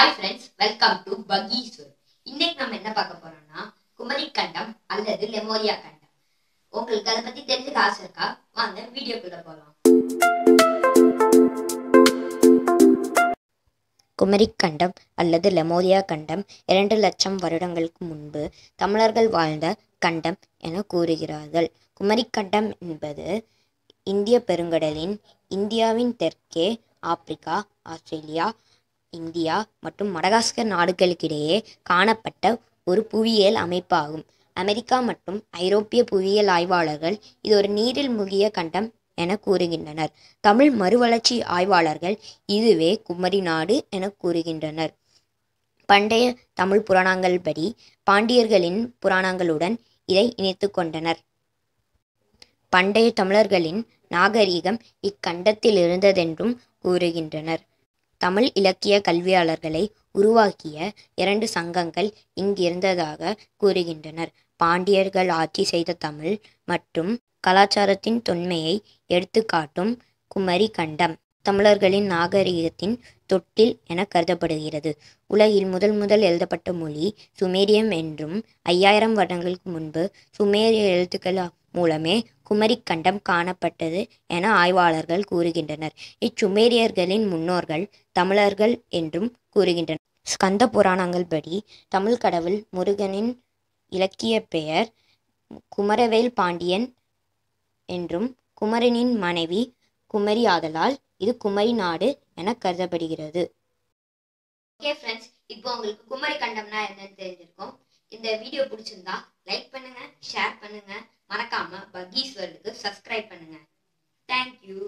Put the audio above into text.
hi friends welcome to Bageshwar இன்னைக்கு நம்ம என்ன பார்க்க போறோம்னா குமரி கண்டம் அல்லது லெமோரியா கண்டம் உங்களுக்கு அதை பத்தி தெரிஞ்சுக்க ஆசை இருக்கா வாங்க வீடியோக்குள்ள போலாம் குமரிக் கண்டம் அல்லது லெமோரியா கண்டம் இரண்டு லட்சம் வருடங்களுக்கு முன்பு தமிழர்கள் வாழ்ந்த கண்டம் என கூறுகிறார்கள் குமரிக் கண்டம் என்பது இந்திய பெருங்கடலின் இந்தியாவின் தெற்கே ஆப்பிரிக்கா ஆஸ்திரேலியா இந்தியா மற்றும் மடகாஸ்கர் நாடுகளுக்கிடையே காணப்பட்ட ஒரு புவியியல் அமைப்பாகும் அமெரிக்கா மற்றும் ஐரோப்பிய புவியியல் ஆய்வாளர்கள் இது ஒரு நீரில் மூழ்கிய கண்டம் என கூறுகின்றனர் தமிழ் மறுவளர்ச்சி ஆய்வாளர்கள் இதுவே குமரி நாடு என கூறுகின்றனர் பண்டைய தமிழ் புராணங்கள் படி பாண்டியர்களின் புராணங்களுடன் இதை இணைத்து கொண்டனர் பண்டைய தமிழர்களின் நாகரிகம் இக்கண்டத்தில் இருந்ததென்றும் கூறுகின்றனர் தமிழ் இலக்கிய கல்வியாளர்களை உருவாக்கிய இரண்டு சங்கங்கள் இங்கிருந்ததாக கூறுகின்றனர் பாண்டியர்கள் ஆட்சி செய்த தமிழ் மற்றும் கலாச்சாரத்தின் தொன்மையை எடுத்துக்காட்டும் குமரி கண்டம் தமிழர்களின் நாகரிகத்தின் தொட்டில் என கருதப்படுகிறது உலகில் முதல் முதல் எழுதப்பட்ட மொழி சுமேரியம் என்றும் ஐயாயிரம் வருடங்களுக்கு முன்பு சுமேரிய எழுத்துக்கள் மூலமே குமரிக் கண்டம் காணப்பட்டது என ஆய்வாளர்கள் கூறுகின்றனர் இச்சுமேரியர்களின் முன்னோர்கள் தமிழர்கள் என்றும் கூறுகின்றனர் ஸ்கந்த புராணங்கள் படி தமிழ் கடவுள் முருகனின் இலக்கிய பெயர் குமரவேல் பாண்டியன் என்றும் குமரனின் மனைவி குமரி ஆதலால் இது குமரி நாடு என கருதப்படுகிறது ஓகே ஃப்ரெண்ட்ஸ் இப்போ உங்களுக்கு குமரி கண்டம்னா என்னன்னு தெரிஞ்சிருக்கும் இந்த வீடியோ பிடிச்சிருந்தா லைக் பண்ணுங்க ஷேர் பண்ணுங்க மறக்காம பகீஸ்வருக்கு சப்ஸ்கிரைப் பண்ணுங்க தேங்க்யூ